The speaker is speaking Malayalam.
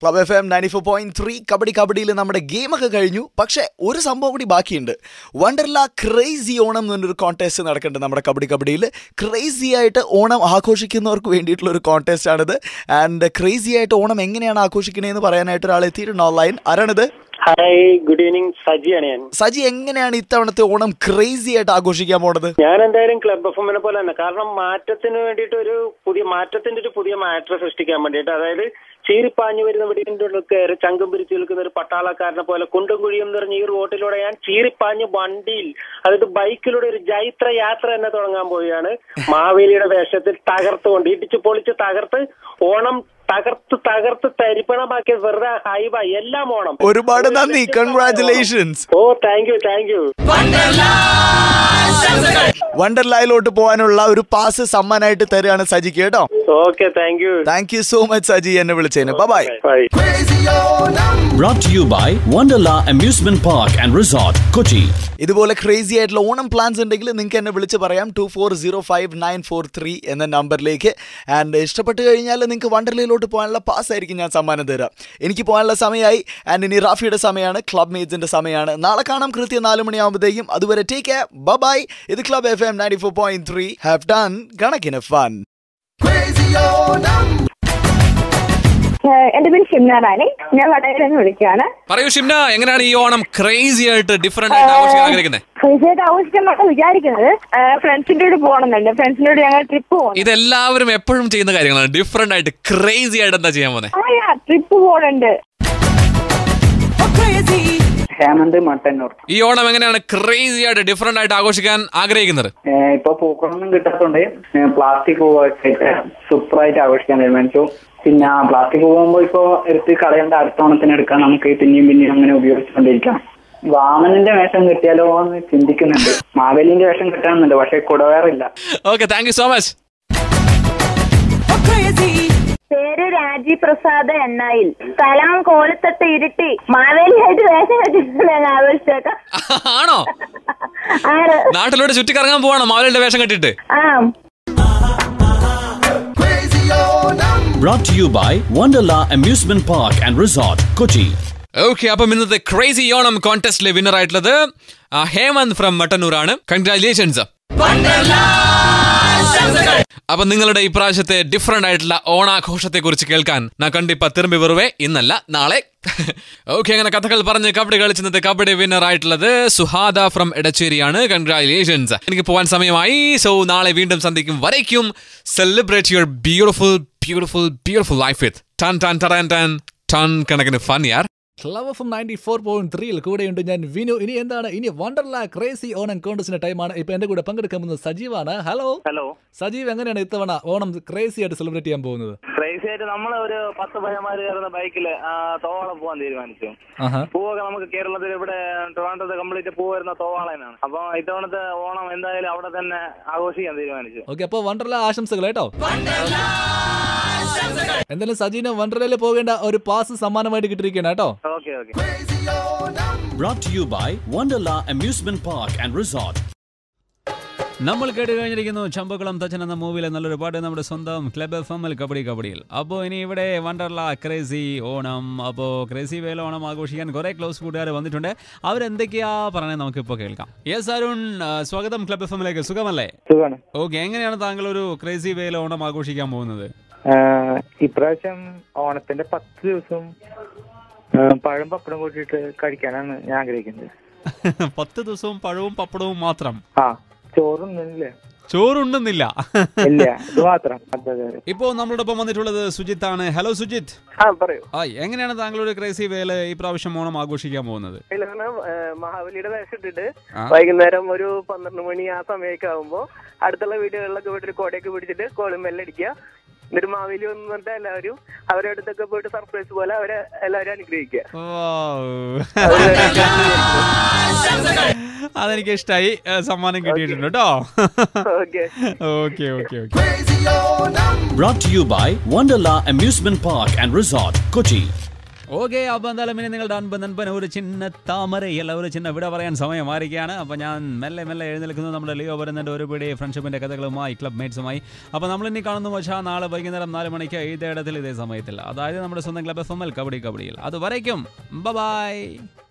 Club F M ninety four point three kabaddi കബഡിയിൽ നമ്മുടെ ഗെയിമൊക്കെ കഴിഞ്ഞു പക്ഷേ ഒരു സംഭവം കൂടി ബാക്കിയുണ്ട് വണ്ടർല ക്രേസി ഓണം എന്ന് പറഞ്ഞൊരു കോൺടെസ്റ്റ് നടക്കുന്നുണ്ട് നമ്മുടെ കബഡി കബഡിയിൽ ക്രേസി ആയിട്ട് ഓണം ആഘോഷിക്കുന്നവർക്ക് വേണ്ടിയിട്ടുള്ള ഒരു കോൺടെസ്റ്റ് ആണിത് ആൻഡ് ക്രേസി ആയിട്ട് ഓണം എങ്ങനെയാണ് ആഘോഷിക്കണേന്ന് പറയാനായിട്ട് ഒരാൾ എത്തിയിട്ടുണ്ട് ഓൺലൈൻ ആരാണിത് ഹായ് ഗുഡ് ഈവനിങ് സജിയാണ് ഞാൻ സജി എങ്ങനെയാണ് ഇത്തവണത്തെ ഓണം ക്രേസി ആയിട്ട് ആഘോഷിക്കാൻ പോണത് ഞാൻ എന്തായാലും ക്ലബ് എഫ് എമ്മിനെ പോലെ തന്നെ കാരണം മാറ്റത്തിന് വേണ്ടിയിട്ട് ഒരു പുതിയ മാറ്റത്തിന്റെ ഒരു പുതിയ മാറ്റർ സൃഷ്ടിക്കാൻ വേണ്ടിയിട്ട് അതായത് ചീറിപ്പാഞ്ഞു വരുന്ന വെടിയുടെ ഉള്ളിൽ കയറി ചങ്കം പിരിച്ചു നിൽക്കുന്ന ഒരു പട്ടാളക്കാരനെ പോലെ കുണ്ടും കുഴിയും നിറഞ്ഞ ഈ റോട്ടിലൂടെ ഞാൻ ചീറിപ്പാഞ്ഞ് വണ്ടിയിൽ അതായത് ബൈക്കിലൂടെ ഒരു ജൈത്ര യാത്ര തന്നെ തുടങ്ങാൻ പോവുകയാണ് മാവേലിയുടെ വേഷത്തിൽ തകർത്തുകൊണ്ട് ഇടിച്ച് പൊളിച്ച് തകർത്ത് ഓണം തകർത്ത് തകർത്ത് തരിപ്പണമാക്കിയ വെറുതെ ഹൈവ എല്ലാം ഓണം ഒരുപാട് നന്ദി congratulations oh thank you thank you വണ്ടർലായിലോട്ട് പോകാനുള്ള ഒരു പാസ് സമ്മാനമായിട്ട് തരികയാണ് സജിക്ക് കേട്ടോ okay thank you thank you so much Saji എന്നെ വിളിച്ചതിന് bye bye Brought to you by Wonderla Amusement Park and Resort, Kochi. ഇതുപോലെ ക്രേസി ആയിട്ടുള്ള ഓണം പ്ലാൻസ് ഉണ്ടെങ്കിൽ നിങ്ങൾക്ക് എന്നെ വിളിച്ച് പറയാം two four zero five nine four three എന്ന നമ്പറിലേക്ക് ആൻഡ് ഇഷ്ടപ്പെട്ട് കഴിഞ്ഞാൽ നിങ്ങൾക്ക് വണ്ടർലയിലോട്ട് പോകാനുള്ള പാസ് ആയിരിക്കും ഞാൻ സമ്മാനം തരാം എനിക്ക് പോകാനുള്ള സമയമായി ആൻഡ് ഇനി റാഫിയുടെ സമയമാണ് ക്ലബ് മേറ്റ്സിന്റെ സമയമാണ് നാളെ കാണാം കൃത്യം നാല് മണിയാകുമ്പോഴത്തേക്കും അതുവരെ ടേക്ക് കെയർ ബൈ ഇത് club F M ninety four point three have done കണക്കിന് ഫൺ ഏഹ് എന്റെ പേര് ഷിംന റാണി ഞാൻ വടകരയിൽ നിന്ന് വിളിക്കുകയാണ് പറയൂ ഷിംന എങ്ങനെയാണ് ഈ ഓണം ക്രേസി ആയിട്ട് ഡിഫറെന്റ് ആയിട്ട് ആഘോഷിക്കാൻ ആഗ്രഹിക്കുന്നത് തീർച്ചയായിട്ടും ആവശ്യമാണ് വിചാരിക്കുന്നത് ഫ്രണ്ട്സിന്റെ കൂടെ പോകണമെന്നുണ്ട് ഫ്രണ്ട്സിന്റെ കൂടെ ഞങ്ങൾ ട്രിപ്പ് പോകണം ഇതെല്ലാവരും എപ്പോഴും ചെയ്യുന്ന കാര്യങ്ങളാണ് ഡിഫറെന്റ് ആയിട്ട് ക്രേസി ആയിട്ട് എന്താ ചെയ്യാൻ പോകുന്നത് ആ ട്രിപ്പ് പോകണുണ്ട് ഹേമന്ത് മട്ടന്നൂർ ഈ ഓണം എങ്ങനെയാണ് ക്രേസി ആയിട്ട് ഡിഫറെന്റ് ആയിട്ട് ആഘോഷിക്കാൻ ആഗ്രഹിക്കുന്നത് ഏഹ് ഇപ്പൊ പൂക്കളൊന്നും കിട്ടാത്തോണ്ട് പ്ലാസ്റ്റിക് പൂവൊക്കെ സൂപ്പറായിട്ട് ആഘോഷിക്കാൻ തീരുമാനിച്ചു പിന്നെ പ്ലാസ്റ്റിക് പോകുമ്പോ ഇപ്പൊ എടുത്ത് കളയേണ്ട അടുത്ത ഓണത്തിന് എടുക്കാൻ നമുക്ക് പിന്നെയും പിന്നെയും അങ്ങനെ ഉപയോഗിച്ചുകൊണ്ടിരിക്കാം വാമനന്റെ വേഷം കിട്ടിയാലോ എന്ന് ചിന്തിക്കുന്നുണ്ട് മാവേലിന്റെ വേഷം കിട്ടാനുണ്ട് പക്ഷെ കുടവേറില്ല okay thank you so much പേര് രാജി പ്രസാദ് എണ്ണായിൽ സ്ഥലം കോലത്തട്ട് ഇരുട്ടി മാവേലിയായിട്ട് വേഷം കെട്ടിട്ടുണ്ട് ഞാൻ ആഘോഷിച്ചേക്കാം ആണോ ആണ് നാട്ടിലൂടെ ചുറ്റിക്കറങ്ങാൻ പോവാണോ മാവലിന്റെ വേഷം കെട്ടിട്ട് ആ Brought to you by Wonderla Amusement Park and Resort, Kochi. Okay അപ്പം ഇന്നത്തെ ക്രേസി ഓണം കോntestലെ വിന്നർ ആയിട്ടുള്ളത് ആ, ഹേമന്ത് ഫ്രം മട്ടന്നൂർ ആണ് കൺഗ്രാറ്റുലേഷൻസ് അപ്പൊ നിങ്ങളുടെ ഇപ്രാവശ്യത്തെ ഡിഫറെന്റ് ആയിട്ടുള്ള ഓണാഘോഷത്തെ കുറിച്ച് കേൾക്കാൻ ഞാൻ കണ്ടിപ്പ തിരുമ്പി വെറുവേ ഇന്നല്ല നാളെ ഓക്കെ അങ്ങനെ കഥകൾ പറഞ്ഞ് കബഡി കളിച്ചിന്നത്തെ കബഡി വിന്നർ ആയിട്ടുള്ളത് സുഹാദ ഫ്രം എടച്ചേരിയാണ് കൺഗ്രാറ്റുലേഷൻസ് എനിക്ക് പോകാൻ സമയമായി സോ നാളെ വീണ്ടും സന്ധിക്കും വരയ്ക്കും celebrate your beautiful beautiful beautiful life with ton ton ton ton ton കണക്കിന് ഫൺ യാർ club FM ninety four point ത്രീയിൽ കൂടെയുണ്ട് ഞാൻ വിനു ഇനി എന്താണ് ഇനി വണ്ടർല ക്രേസി ഓണം കോൺടസ്റ്റിന്റെ ടൈമാണ് ഇപ്പൊ എന്റെ കൂടെ പങ്കെടുക്കാൻ പോകുന്നത് സജീവാണ് ഹലോ ഹലോ സജീവ് എങ്ങനെയാണ് ഇത്തവണ ഓണം ക്രേസി ആയിട്ട് സെലിബ്രേറ്റ് ചെയ്യാൻ പോകുന്നത് ക്രൈസി ആയിട്ട് നമ്മൾ ഒരു പത്ത് പയ്യന്മാര് കയറുന്ന ബൈക്കില് തോവാളം പോകാൻ തീരുമാനിച്ചു ആഹാ പൂവൊക്കെ നമുക്ക് കേരളത്തിൽ ഇവിടെ ട്രിവാൻഡ്രത്ത് കംപ്ലീറ്റ് പൂ വരുന്ന തോവാളനാണ് അപ്പൊ ഇത്തവണത്തെ ഓണം എന്തായാലും അവിടെ തന്നെ ആഘോഷിക്കാൻ തീരുമാനിച്ചു ഓക്കെ അപ്പൊ വണ്ടർല ആശംസകൾ കേട്ടോ എന്തായാലും സജീവിന് വണ്ടർലയിൽ പോകേണ്ട ഒരു പാസ് സമ്മാനമായിട്ട് കിട്ടിയിരിക്കുകയാണ് കേട്ടോ okay okay Brought to you by Wonderla Amusement Park and Resort. നമ്മൾ കേട്ട് കഴിഞ്ഞിരിക്കുന്നു ചമ്പക്കുളം തച്ചൻ എന്ന മൂവിയിലെ നല്ലൊരു പാട്ട് നമ്മുടെ സ്വന്തം ക്ലബ് എഫ് എമ്മിൽ കബഡി കബഡിയിൽ അപ്പോൾ ഇനി ഇവിടെ വണ്ടർല ക്രേസി ഓണം അപ്പോൾ ക്രേസി വേല ഓണം ആഘോഷിക്കാൻ കുറേ ക്ലോസ് കൂട്ടുകാർ വന്നിട്ടുണ്ട് അവരെന്തൊക്കെയാ പറഞ്ഞത് നമുക്കിപ്പോൾ കേൾക്കാം യെസ് അരുൺ ആ, സ്വാഗതം ക്ലബ് എഫ് എമ്മിലേക്ക് സുഖമല്ലേ സുഖമാണ് ഓക്കെ എങ്ങനെയാണ് താങ്കൾ ഒരു ക്രേസി വേല ഓണം ആഘോഷിക്കാൻ പോകുന്നത് ഇപ്രാവശ്യം ഓണത്തിന്റെ പത്ത് ദിവസം പഴം പപ്പടം കൂട്ടിയിട്ട് കഴിക്കാനാണ് ഞാൻ ആഗ്രഹിക്കുന്നത് പത്ത് ദിവസവും പഴവും പപ്പടവും മാത്രം ആ ചോറൊന്നുമില്ല ചോറുണ്ടെന്നില്ല ഇല്ല ഇത് മാത്രം അതെ അതെ അതെ. ഇപ്പോൾ നമ്മളോടൊപ്പം വന്നിട്ടുള്ളത് സുജിത്ത് ആണ് ഹലോ സുജിത്ത് ആ പറയൂ ആ എങ്ങനെയാണ് താങ്കൾ ഒരു ക്രേസി വേല ഈ പ്രാവശ്യം ഓണം ആഘോഷിക്കാൻ പോകുന്നത് മഹാബലിയുടെ വേഷം ഇട്ടിട്ട് ആ. വൈകുന്നേരം ഒരു പന്ത്രണ്ട് മണി ആ സമയമൊക്കെ ആകുമ്പോ അടുത്തുള്ള വീടുകളിലൊക്കെ പോയിട്ട് ഒരു കോടയൊക്കെ പിടിച്ചിട്ട് കോളും അടിക്കുക എന്നിട്ട് മാവേലി വന്ന് പറഞ്ഞിട്ട് എല്ലാവരും അവരുടെ അടുത്തൊക്കെ പോയിട്ട് സർപ്രൈസ് പോലെ അവരെ എല്ലാവരും അനുഗ്രഹിക്കുക അതെനിക്ക് ഇഷ്ടമായി സമ്മാനം കിട്ടിയിട്ടുണ്ട് കേട്ടോ okay okay okay okay Brought to you by Wonderla Amusement Park and Resort, Kochi. Okay അപ്പോൾ എന്തായാലും ഇനി നിങ്ങളുടെ അൻപ് നൻപൻ ഒരു ചിന്ന താമരയല്ല ഒരു ചിന്ന വിട പറയാൻ സമയമായിരിക്കുകയാണ് അപ്പോൾ ഞാൻ മെല്ലെ മെല്ലെ എഴുന്നേൽക്കുന്നു നമ്മുടെ ലിയോ വരുന്നുണ്ട് ഒരു പിടി ഫ്രണ്ട്ഷിപ്പിൻ്റെ കഥകളുമായി ക്ലബ് മേറ്റ്സുമായി അപ്പോൾ നമ്മൾ ഇനി കാണുന്നു വെച്ചാൽ നാളെ വൈകുന്നേരം നാല് മണിക്ക് ഇതേ ഇടത്തിൽ ഇതേ സമയത്തിൽ അതായത് നമ്മുടെ സ്വന്തം ക്ലബ് എഫ് എം എൽ കബഡി കബഡിയിൽ അത് വരയ്ക്കും ബൈ